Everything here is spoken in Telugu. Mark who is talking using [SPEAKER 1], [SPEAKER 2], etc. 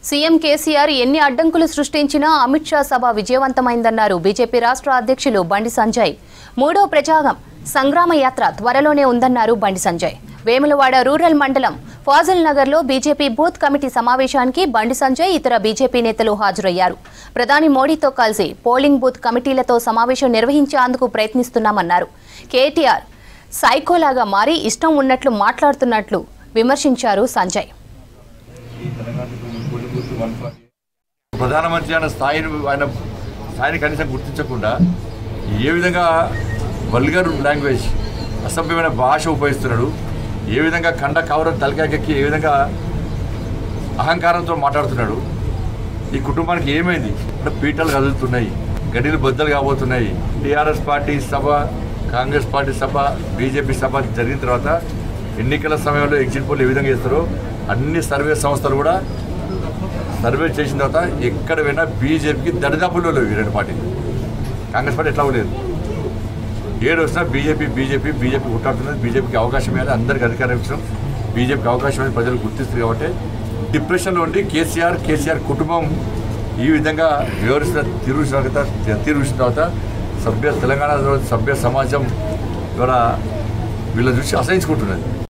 [SPEAKER 1] సీఎం కేసీఆర్ ఎన్ని అడ్డంకులు సృష్టించినా అమిత్ షా సభ విజయవంతమైందన్నారు బీజేపీ రాష్ట్ర అధ్యక్షులు బండి సంజయ్ మూడో ప్రజాగం సంగ్రామ యాత్ర త్వరలోనే ఉందన్నారు బండి సంజయ్ వేములవాడ రూరల్ మండలం ఫాజిల్ నగర్లో బీజేపీ బూత్ కమిటీ సమావేశానికి బండి సంజయ్ ఇతర బీజేపీ నేతలు హాజరయ్యారు ప్రధాని మోడీతో కలిసి పోలింగ్ బూత్ కమిటీలతో సమావేశం నిర్వహించేందుకు ప్రయత్నిస్తున్నామన్నారు కేటీఆర్ సైకోలాగా మారి ఇష్టం ఉన్నట్లు మాట్లాడుతున్నట్లు విమర్శించారు సంజయ్
[SPEAKER 2] ప్రధానమంత్రి అన్న స్థాయిని ఆయన స్థాయిని కనీసం గుర్తించకుండా ఏ విధంగా వల్గర్ లాంగ్వేజ్ అసభ్యమైన భాష ఉపయోగిస్తున్నాడు ఏ విధంగా కండ కవరం తలకాయకెక్కి ఏ విధంగా అహంకారంతో మాట్లాడుతున్నాడు ఈ కుటుంబానికి ఏమైంది అంటే పీటలు కదులుతున్నాయి గడిలు బద్దలు కాబోతున్నాయి టీఆర్ఎస్ పార్టీ సభ కాంగ్రెస్ పార్టీ సభ బీజేపీ సభ జరిగిన తర్వాత ఎన్నికల సమయంలో ఎగ్జిట్ పోల్ ఏ విధంగా చేస్తారో అన్ని సర్వే సంస్థలు కూడా సర్వే చేసిన తర్వాత ఎక్కడ పోయినా బీజేపీకి దరిదాపుల్లో లేవు ఈ రెండు పార్టీలు కాంగ్రెస్ పార్టీ ఎట్లా లేదు ఏడు వచ్చినా బీజేపీ బీజేపీ బీజేపీ కొట్టాడుతున్నది బీజేపీకి అవకాశం ఇవ్వాలి అందరికి అధికారం ఇచ్చడం బీజేపీకి అవకాశం అనేది ప్రజలు గుర్తిస్తుంది కాబట్టి డిప్రెషన్లో ఉండి కేసీఆర్ కేసీఆర్ కుటుంబం ఈ విధంగా వివరిస్తున్న తీరు తర్వాత తీరు చూసిన తర్వాత సభ్య తెలంగాణ సభ్య సమాజం ద్వారా వీళ్ళ చూసి అసహించుకుంటున్నది